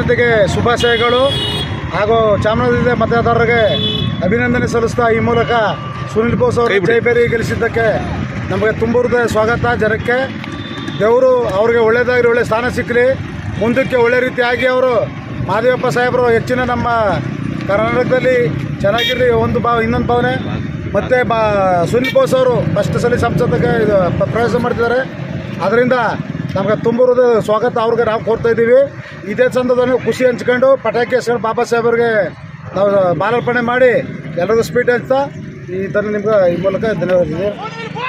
ಜನತೆಗೆ ಶುಭಾಶಯಗಳು ಹಾಗೂ ಚಾಮರಾಜನಗರ ಮತದಾರರಿಗೆ ಅಭಿನಂದನೆ ಸಲ್ಲಿಸ್ತಾ ಈ ಮೂಲಕ ಸುನಿಲ್ ಬೋಸ್ ಅವರು ಜೈಬೇರಿ ಗೆಲ್ಲಿಸಿದ್ದಕ್ಕೆ ನಮಗೆ ತುಂಬ ಹೃದಯ ಸ್ವಾಗತ ಜನಕ್ಕೆ ದೇವರು ಅವ್ರಿಗೆ ಒಳ್ಳೆಯದಾಗಿ ಒಳ್ಳೆ ಸ್ಥಾನ ಸಿಕ್ಕಲಿ ಮುಂದಕ್ಕೆ ಒಳ್ಳೆ ರೀತಿಯಾಗಿ ಅವರು ಮಾದೇವಪ್ಪ ಸಾಹೇಬರು ಹೆಚ್ಚಿನ ನಮ್ಮ ಕರ್ನಾಟಕದಲ್ಲಿ ಚೆನ್ನಾಗಿರಲಿ ಒಂದು ಭಾವ ಇನ್ನೊಂದು ಭಾವನೆ ಮತ್ತು ಬಾ ಸುನಿಲ್ ಬೋಸ್ ಅವರು ಫಸ್ಟ್ ಸಲ ಸಂಸದಕ್ಕೆ ಇದು ಪ- ಪ್ರವೇಶ ಮಾಡ್ತಿದ್ದಾರೆ ಅದರಿಂದ ನಮಗೆ ತುಂಬ ಹೃದಯ ಸ್ವಾಗತ ಅವ್ರಿಗೆ ನಾವು ಕೋರ್ತಾ ಇದ್ದೀವಿ ಇದೇ ಸಂದರ್ಭದಲ್ಲಿ ಖುಷಿ ಹಂಚ್ಕೊಂಡು ಪಟಾಕಿ ಹಚ್ಕೊಂಡು ಬಾಬಾ ಸಾಹೇಬ್ರಿಗೆ ನಾವು ಬಾಲಾರ್ಪಣೆ ಮಾಡಿ ಎಲ್ಲರಿಗೂ ಸ್ವೀಟ್ ಹಂಚ್ತಾ ಈ ಥರ ನಿಮ್ಗೆ ಈ ಮೂಲಕ ಧನ್ಯವಾದ